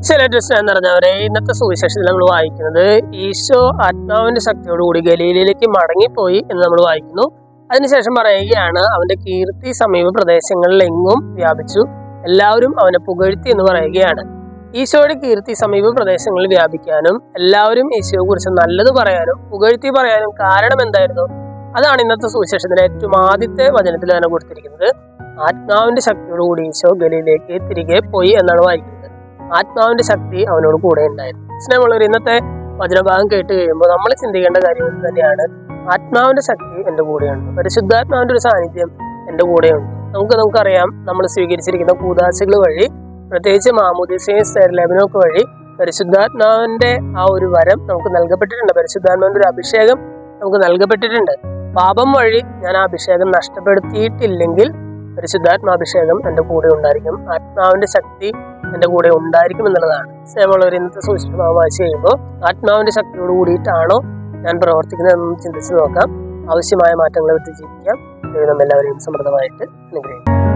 സെലറ്റസ് എന്ന് പറഞ്ഞവരെ ഇന്നത്തെ സുവിശേഷത്തിൽ നമ്മൾ വായിക്കുന്നത് ഈശോ ആത്മാവിന്റെ ശക്തിയോടുകൂടി ഗലീലയിലേക്ക് മടങ്ങിപ്പോയി എന്ന് നമ്മൾ വായിക്കുന്നു അതിനുശേഷം പറയുകയാണ് അവന്റെ കീർത്തി സമീപ പ്രദേശങ്ങളിലെങ്ങും വ്യാപിച്ചു എല്ലാവരും അവനെ പുകഴ്ത്തി എന്ന് പറയുകയാണ് ഈശോയുടെ കീർത്തി സമീപ പ്രദേശങ്ങളിൽ വ്യാപിക്കാനും എല്ലാവരും ഈശോയെ കുറിച്ച് നല്ലത് പറയാനും പുകഴ്ത്തി പറയാനും കാരണം എന്തായിരുന്നു അതാണ് ഇന്നത്തെ സുവിശേഷത്തിന്റെ ഏറ്റവും ആദ്യത്തെ വചനത്തിൽ തന്നെ കൊടുത്തിരിക്കുന്നത് ആത്മാവിന്റെ ശക്തിയോടുകൂടി ഈശോ ഗലിയിലേക്ക് തിരികെ പോയി എന്നാണ് വായിക്കുന്നത് ആത്മാവിന്റെ ശക്തി അവനോട് കൂടെ ഉണ്ടായിരുന്നു സ്നേഹമുള്ളവർ ഇന്നത്തെ വചനഭാഗം കേട്ട് കഴിയുമ്പോൾ നമ്മൾ ചിന്തിക്കേണ്ട കാര്യം ഇത് തന്നെയാണ് ആത്മാവിന്റെ ശക്തി എന്റെ കൂടെയുണ്ട് പരിശുദ്ധാത്മാവിന്റെ ഒരു സാന്നിധ്യം എന്റെ കൂടെയുണ്ട് നമുക്ക് നമുക്കറിയാം നമ്മൾ സ്വീകരിച്ചിരിക്കുന്ന കൂതാശകൾ വഴി പ്രത്യേകിച്ച് മാമുദിസയും സ്ഥലലബനും ഒക്കെ വഴി പരിശുദ്ധാത്മാവിന്റെ ആ ഒരു വരം നമുക്ക് നൽകപ്പെട്ടിട്ടുണ്ട് പരിശുദ്ധാത്മാവിന്റെ ഒരു അഭിഷേകം നമുക്ക് നൽകപ്പെട്ടിട്ടുണ്ട് പാപം വഴി ഞാൻ ആ അഭിഷേകം നഷ്ടപ്പെടുത്തിയിട്ടില്ലെങ്കിൽ പരിശുദ്ധാത്മാഭിഷേകം എൻ്റെ കൂടെ ഉണ്ടായിരിക്കും ആത്മാവിന്റെ ശക്തി എൻ്റെ കൂടെ ഉണ്ടായിരിക്കും എന്നുള്ളതാണ് സ്നേഹമുള്ളവർ ഇന്നത്തെ സൂക്ഷിച്ച് വായിച്ചു കഴിയുമ്പോൾ ആത്മാവിന്റെ ശക്തിയോട് കൂടിയിട്ടാണോ ഞാൻ പ്രവർത്തിക്കുന്നതെന്ന് ചിന്തിച്ച് നോക്കാം ആവശ്യമായ മാറ്റങ്ങൾ വരുത്തി ജീവിക്കാം ദൈവം എല്ലാവരെയും സമൃദ്ധമായിട്ട് അനുഗ്രഹിക്കും